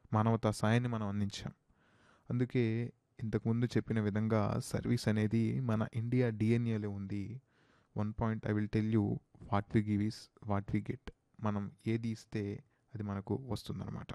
మానవతా సాయాన్ని మనం అందించాం అందుకే ఇంతకుముందు చెప్పిన విధంగా సర్వీస్ అనేది మన ఇండియా డిఎన్ఏలో ఉంది one point I will tell you what we give is what we get మనం ఏది ఇస్తే అది మనకు వస్తుందన్నమాట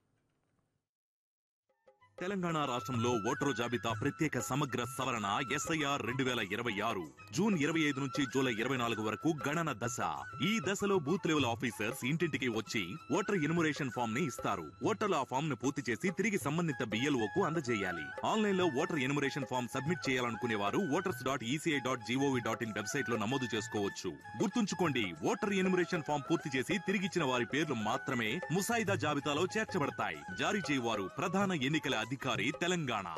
తెలంగాణ రాష్ట్రంలో ఓటరు జాబితా ప్రత్యేక సమగ్ర సవరణ ఎస్ఐఆర్ రెండు వేల ఇరవై ఆరు జూన్ ఇరవై ఐదు నుంచి జూలై ఇరవై నాలుగు వరకు గణన దశ ఈ దశలో బూత్ లెవెల్ ఆఫీసర్స్ ఇంటింటికి వచ్చి ఓటర్ ఎన్యుమరేషన్ ఫామ్ ని ఇస్తారు ఓటర్లు ఆ ఫామ్ ను పూర్తి చేసి తిరిగి సంబంధిత బిఎల్ఓకు అందజేయాలి ఆన్లైన్ లో ఓటర్ ఎన్యుమరేషన్ ఫామ్ సబ్మిట్ చేయాలనుకునే వారు voters dot ECI dot GOV dot in website లో నమోదు చేసుకోవచ్చు గుర్తుంచుకోండి ఓటర్ ఎన్యుమరేషన్ ఫామ్ పూర్తి చేసి తిరిగిచ్చిన వారి పేర్లు మాత్రమే ముసాయిదా జాబితాలో చేర్చబడతాయి జారీ చేయవారు ప్రధాన ఎన్నికల అధికారి తెలంగాణ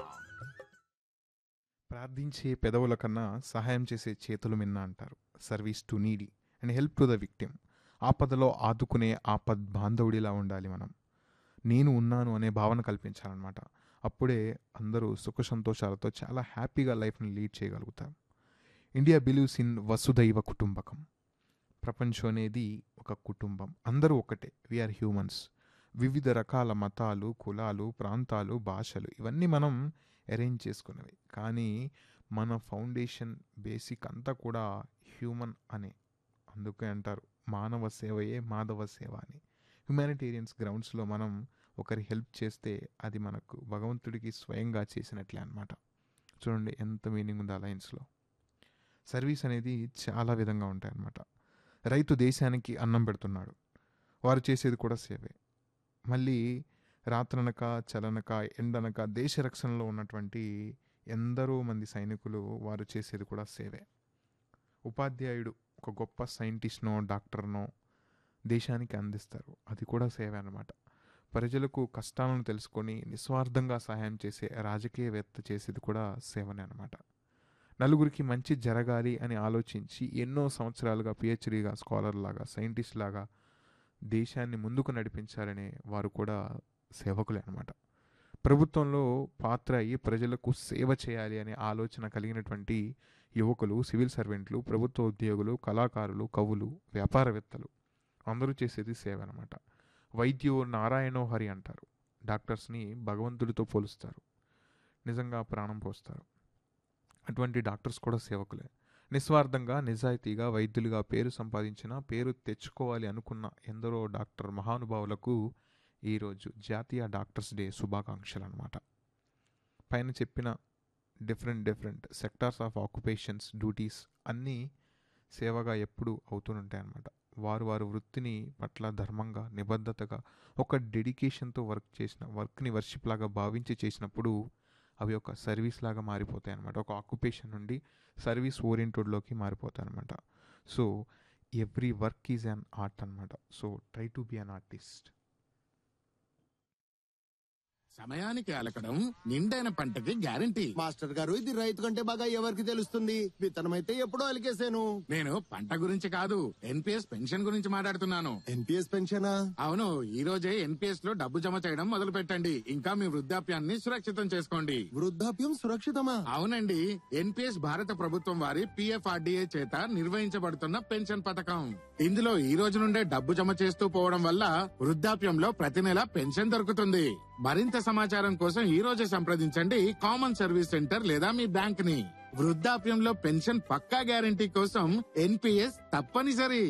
ప్రార్థించే పెదవుల కన్నా సహాయం చేసే చేతులు మిన్న అంటారు service to needy and help to the victim ఆపదలో ఆదుకునే ఆపద్ బాంధవుడిలా ఉండాలి మనం నేను ఉన్నాను అనే భావన కల్పించాలన్నమాట అప్పుడే అందరూ సుఖ సంతోషాలతో చాలా హ్యాపీగా లైఫ్ని లీడ్ చేయగలుగుతారు ఇండియా బిలీవ్స్ ఇన్ వసుదైవ కుటుంబకం ప్రపంచం అనేది ఒక కుటుంబం అందరూ ఒకటే వీఆర్ హ్యూమన్స్ వివిధ రకాల మతాలు కులాలు ప్రాంతాలు భాషలు ఇవన్నీ మనం అరేంజ్ చేసుకున్నవి కానీ మన ఫౌండేషన్ బేసిక్ అంతా కూడా హ్యూమన్ అనే అందుకే అంటారు మానవ సేవయే మాధవ సేవ అని హ్యుమానిటేరియన్స్ గ్రౌండ్స్లో మనం ఒకరి హెల్ప్ చేస్తే అది మనకు భగవంతుడికి స్వయంగా చేసినట్లే అనమాట చూడండి ఎంత మీనింగ్ ఉంది అలయన్స్లో సర్వీస్ అనేది చాలా విధంగా ఉంటాయి అన్నమాట రైతు దేశానికి అన్నం పెడుతున్నాడు వారు చేసేది కూడా సేవే మళ్ళీ రాత్రనక చలనక ఎండనక దేశ రక్షణలో ఉన్నటువంటి ఎందరో మంది సైనికులు వారు చేసేది కూడా సేవే ఉపాధ్యాయుడు ఒక గొప్ప సైంటిస్ట్నో డాక్టర్నో దేశానికి అందిస్తారు అది కూడా సేవ అన్నమాట ప్రజలకు కష్టాలను తెలుసుకొని నిస్వార్థంగా సహాయం చేసే రాజకీయవేత్త చేసేది కూడా సేవనే అనమాట నలుగురికి మంచి జరగాలి అని ఆలోచించి ఎన్నో సంవత్సరాలుగా పిహెచ్డీగా స్కాలర్ లాగా సైంటిస్ట్ లాగా దేశాన్ని ముందుకు నడిపించాలనే వారు కూడా సేవకులే అనమాట ప్రభుత్వంలో పాత్ర అయ్యి ప్రజలకు సేవ చేయాలి అనే ఆలోచన కలిగినటువంటి యువకులు సివిల్ సర్వెంట్లు ప్రభుత్వ ఉద్యోగులు కళాకారులు కవులు వ్యాపారవేత్తలు అందరూ చేసేది సేవ అనమాట వైద్యో నారాయణో హరి అంటారు డాక్టర్స్ని భగవంతుడితో పోలుస్తారు నిజంగా ప్రాణం పోస్తారు అటువంటి డాక్టర్స్ కూడా సేవకులే నిస్వార్థంగా నిజాయితీగా వైద్యులుగా పేరు సంపాదించిన పేరు తెచ్చుకోవాలి అనుకున్న ఎందరో డాక్టర్ మహానుభావులకు ఈరోజు జాతీయ డాక్టర్స్ డే శుభాకాంక్షలు అనమాట పైన చెప్పిన different different sectors of occupations duties అన్నీ సేవగా ఎప్పుడు అవుతుంటాయి అన్నమాట వారు వారి వృత్తిని పట్ల ధర్మంగా నిబద్ధతగా ఒక డెడికేషన్తో వర్క్ చేసిన వర్క్ని వర్షిప్ లాగా భావించి చేసినప్పుడు అవి ఒక సర్వీస్ లాగా మారిపోతాయి అనమాట ఒక ఆక్యుపేషన్ నుండి సర్వీస్ ఓరియంటెడ్లోకి మారిపోతాయి అనమాట so every work is an art అనమాట so try to be an artist సమయానికి అలకడం నిండైన పంటకి గ్యారంటీ మాస్టర్ గారు ఇది రైతు కంటే బాగా ఎవరికి తెలుస్తుంది విత్తనమైతే ఎప్పుడో అలికేసాను నేను పంట గురించి కాదు ఎన్పిఎస్ పెన్షన్ గురించి మాట్లాడుతున్నాను ఎన్పిఎస్ పెన్షనా అవును ఈ రోజే ఎన్పిఎస్ లో డబ్బు జమ చేయడం మొదలు పెట్టండి ఇంకా మీ వృద్ధాప్యాన్ని సురక్షితం చేసుకోండి వృద్ధాప్యం సురక్షితమా అవునండి ఎన్పిఎస్ భారత ప్రభుత్వం వారి పిఎఫ్ఆర్డిఏ చేత నిర్వహించబడుతున్న పెన్షన్ పథకం ఇందులో ఈ రోజు నుండే డబ్బు జమ చేస్తూ పోవడం వల్ల వృద్ధాప్యంలో ప్రతి నెల పెన్షన్ దొరుకుతుంది మరింత సమాచారం కోసం ఈ రోజే సంప్రదించండి కామన్ సర్వీస్ సెంటర్ లేదా మీ బ్యాంక్ ని వృద్ధాప్యంలో పెన్షన్ పక్కా గ్యారంటీ కోసం ఎన్పిఎస్ తప్పనిసరి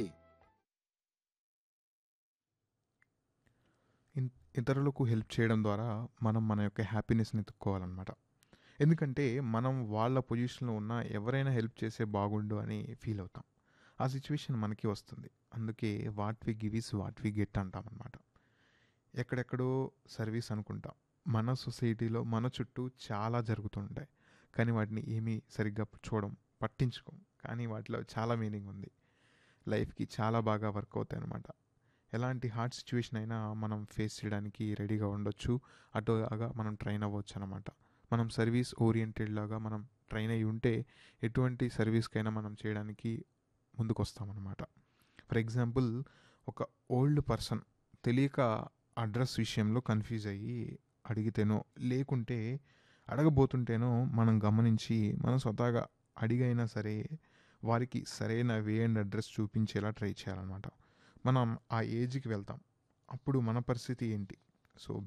ఇన్- ఇతరులకు హెల్ప్ చేయడం ద్వారా మనం మన యొక్క హ్యాపీనెస్ని ఎత్తుక్కోవాలన్నమాట ఎందుకంటే మనం వాళ్ళ పొజిషన్లో ఉన్న ఎవరైనా హెల్ప్ చేస్తే బాగుండు అని ఫీల్ అవుతాం ఆ సిచ్యువేషన్ మనకి వస్తుంది అందుకే what we give is what we get అంటాం అనమాట ఎక్కడెక్కడో సర్వీస్ అనుకుంటాం మన సొసైటీలో మన చుట్టూ చాలా జరుగుతుంటాయి కానీ వాటిని ఏమీ సరిగ్గా చూడం పట్టించుకోం కానీ వాటిలో చాలా మీనింగ్ ఉంది లైఫ్కి చాలా బాగా వర్క్ అవుతాయి అనమాట ఎలాంటి హార్డ్ సిచ్యువేషన్ అయినా మనం ఫేస్ చేయడానికి రెడీగా ఉండొచ్చు అటుగా మనం ట్రైన్ అవ్వచ్చు అనమాట మనం సర్వీస్ ఓరియంటెడ్ లాగా మనం ట్రైన్ అయి ఉంటే ఎటువంటి సర్వీస్కైనా మనం చేయడానికి ముందుకు వస్తామన్నమాట ఫర్ ఎగ్జాంపుల్ ఒక ఓల్డ్ పర్సన్ తెలియక అడ్రస్ విషయంలో కన్ఫ్యూజ్ అయ్యి అడిగితేనో లేకుంటే అడగబోతుంటేనో మనం గమనించి మనం స్వతహాగా అడిగైనా సరే వారికి సరైన వే అండ్ అడ్రస్ చూపించేలా ట్రై చేయాలన్నమాట మనం ఆ ఏజ్కి వెళ్తాం అప్పుడు మన పరిస్థితి ఏంటి సో